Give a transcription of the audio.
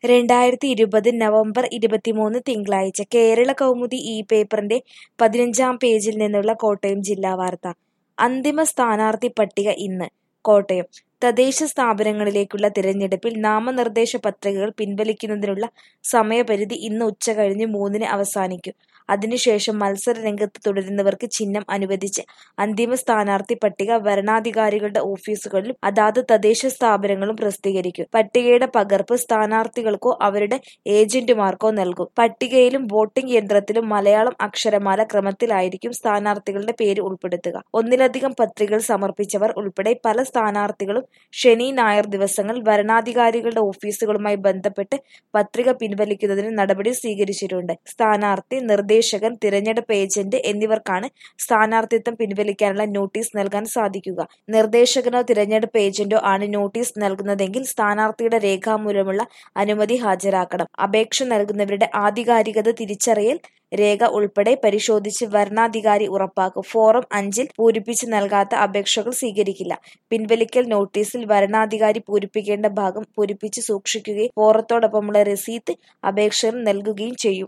രണ്ടായിരത്തി ഇരുപത് നവംബർ ഇരുപത്തിമൂന്ന് തിങ്കളാഴ്ച കേരള കൗമുദി ഈ പേപ്പറിന്റെ പതിനഞ്ചാം പേജിൽ നിന്നുള്ള കോട്ടയം ജില്ലാ വാർത്ത അന്തിമ സ്ഥാനാർത്ഥി പട്ടിക ഇന്ന് കോട്ടയം തദ്ദേശ സ്ഥാപനങ്ങളിലേക്കുള്ള തിരഞ്ഞെടുപ്പിൽ നാമനിർദ്ദേശ പത്രികകൾ പിൻവലിക്കുന്നതിനുള്ള സമയപരിധി ഇന്ന് ഉച്ചകഴിഞ്ഞ് മൂന്നിന് അവസാനിക്കും അതിനുശേഷം മത്സര രംഗത്ത് തുടരുന്നവർക്ക് ചിഹ്നം അനുവദിച്ച് അന്തിമ സ്ഥാനാർത്ഥി പട്ടിക വരണാധികാരികളുടെ ഓഫീസുകളിലും അതാത് തദ്ദേശ സ്ഥാപനങ്ങളും പ്രസിദ്ധീകരിക്കും പട്ടികയുടെ പകർപ്പ് സ്ഥാനാർത്ഥികൾക്കോ അവരുടെ ഏജന്റുമാർക്കോ നൽകും പട്ടികയിലും വോട്ടിംഗ് യന്ത്രത്തിലും മലയാളം അക്ഷരമാല ക്രമത്തിലായിരിക്കും സ്ഥാനാർത്ഥികളുടെ പേര് ഉൾപ്പെടുത്തുക ഒന്നിലധികം പത്രികകൾ സമർപ്പിച്ചവർ ഉൾപ്പെടെ പല സ്ഥാനാർത്ഥികളും ശനി ഞായർ ദിവസങ്ങളിൽ വരണാധികാരികളുടെ ഓഫീസുകളുമായി ബന്ധപ്പെട്ട് പത്രിക പിൻവലിക്കുന്നതിന് നടപടി സ്വീകരിച്ചിട്ടുണ്ട് സ്ഥാനാർത്ഥി നിർദ്ദേശകൻ തിരഞ്ഞെടുപ്പ് ഏജന്റ് എന്നിവർക്കാണ് സ്ഥാനാർത്ഥിത്വം പിൻവലിക്കാനുള്ള നോട്ടീസ് നൽകാൻ സാധിക്കുക നിർദ്ദേശകനോ തിരഞ്ഞെടുപ്പ് ഏജന്റോ ആണ് നോട്ടീസ് നൽകുന്നതെങ്കിൽ സ്ഥാനാർത്ഥിയുടെ രേഖാമൂലമുള്ള അനുമതി ഹാജരാക്കണം അപേക്ഷ നൽകുന്നവരുടെ ആധികാരികത തിരിച്ചറിയൽ രേഖ ഉൾപ്പെടെ പരിശോധിച്ച് വരണാധികാരി ഉറപ്പാക്കും ഫോറം അഞ്ചിൽ പൂരിപ്പിച്ച് നൽകാത്ത അപേക്ഷകൾ സ്വീകരിക്കില്ല പിൻവലിക്കൽ നോട്ടീസിൽ വരണാധികാരി പൂരിപ്പിക്കേണ്ട ഭാഗം പൂരിപ്പിച്ച് സൂക്ഷിക്കുകയും ഫോറത്തോടൊപ്പമുള്ള രസീത് അപേക്ഷകന് നൽകുകയും ചെയ്യും